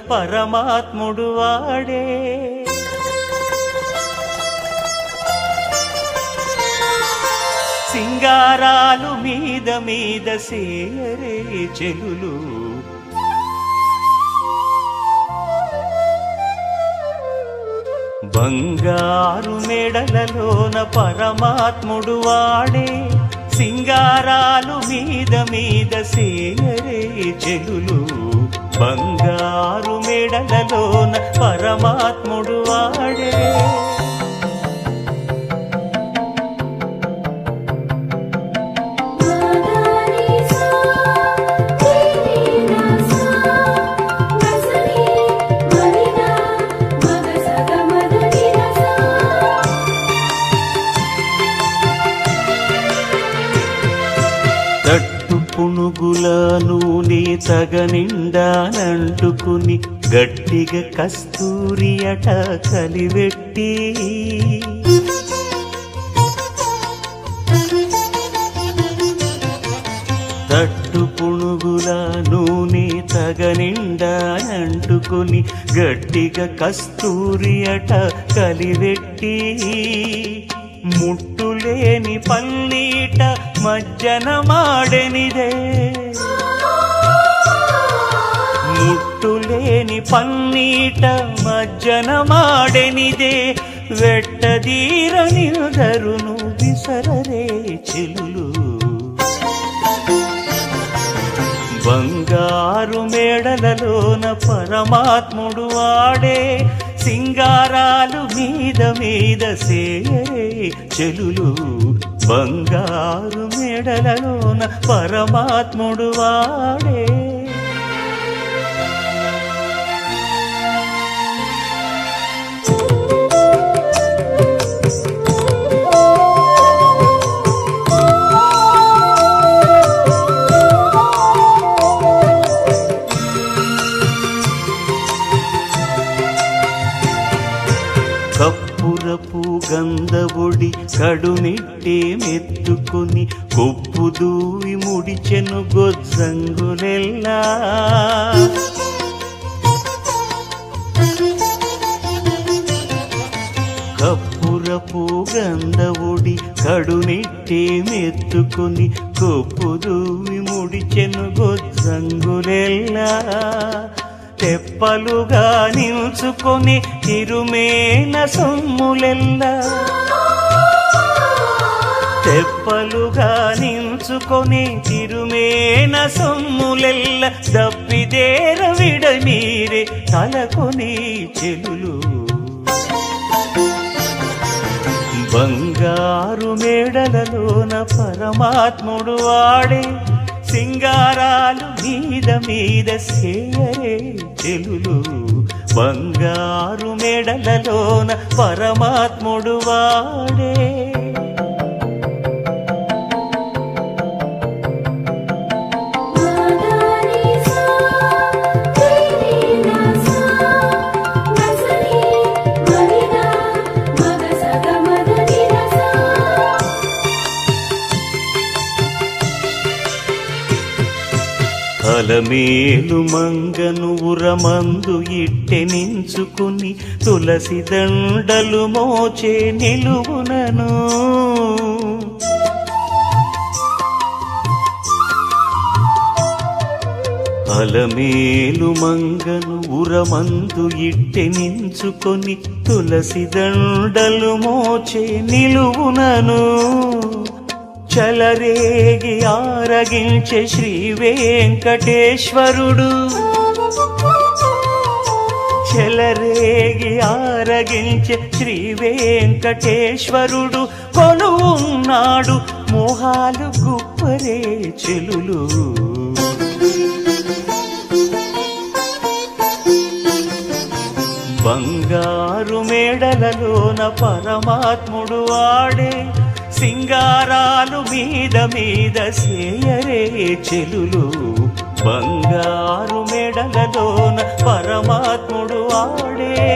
పరమాత్ముడు వాడే సింగారాలు మీద మీద సేయరే చెలులు బంగారు మెడలలోన పరమాత్ముడు వాడే సింగారాలు మీద మీద సేయరే చెలులు బంగారు మెడలలోన పరమాత్ముడు వాడే మదనిసా తీరినాసా మసని మరినా మగసగ మదనిసా తట్టు పునుగుల నూనె తగనిండానంటుకుని గట్టిగా కస్తూరి అట కలివెట్టి తట్టు పునుగుల నూనె తగనిండానంటుకుని గట్టిగా కస్తూరి అట కలివెట్టి ముట్టులేని పన్నీట మజ్జన మాడెనిదే ముట్టులేని పన్నీట మజ్జన మాడెనిదే వెట్టదీర నిలుదరును విసరరే చెలులు బంగారు మేడలలోన పరమాత్ముడు వాడే సింగారాలు మీద మీద సేయరే చెలులు బంగారు మేడలలోన పరమాత్ముడు వాడే కప్పురపు గంధబొడి కడునిట్టే మెత్తుకుని కొప్పు దూవి ముడిచెను గొజ్జంగులెల్లా కప్పురపు గంధవుడి కడునిట్టే మెత్తుకుని కొప్పు దూవి ముడిచెను గొజ్జంగులెల్లా తెప్పలుగా నిల్చుకొని తిరుమేన సొమ్ములెల్లా తెప్పలుగా నిల్చుకొని తిరుమేన సొమ్ములెల్ల దప్పిదేర విడమీరే తలకొని చెలులు బంగారు మేడలలోన పరమాత్ముడు వాడే సింగారాలు మీద మీద సేయరే చెలులు బంగారు మెడలలోన పరమాత్ముడు వాడే మదనిసా తీరినాసా మసని మరినా మగసగ మదనిసా అలమేలు మంగను ఉరమందు ఇట్టెనించుకుని తులసి దండలు మోచే నిలువునను అలమేలు మంగను ఉరమందు ఇట్టెనించుకొని తులసి దండలు మోచే నిలువునను చలరేగి ఆరగించే శ్రీ వెంకటేశ్వరుడు చెలరేగి ఆరగించే శ్రీ వెంకటేశ్వరుడు కొలువున్నాడు మోహాలు గుప్పరే చెలులు బంగారు మేడలలోన పరమాత్ముడు వాడే సింగారాలు మీద మీద సేయరే చెలులు బంగారు మెడలలోన పరమాత్ముడు వాడే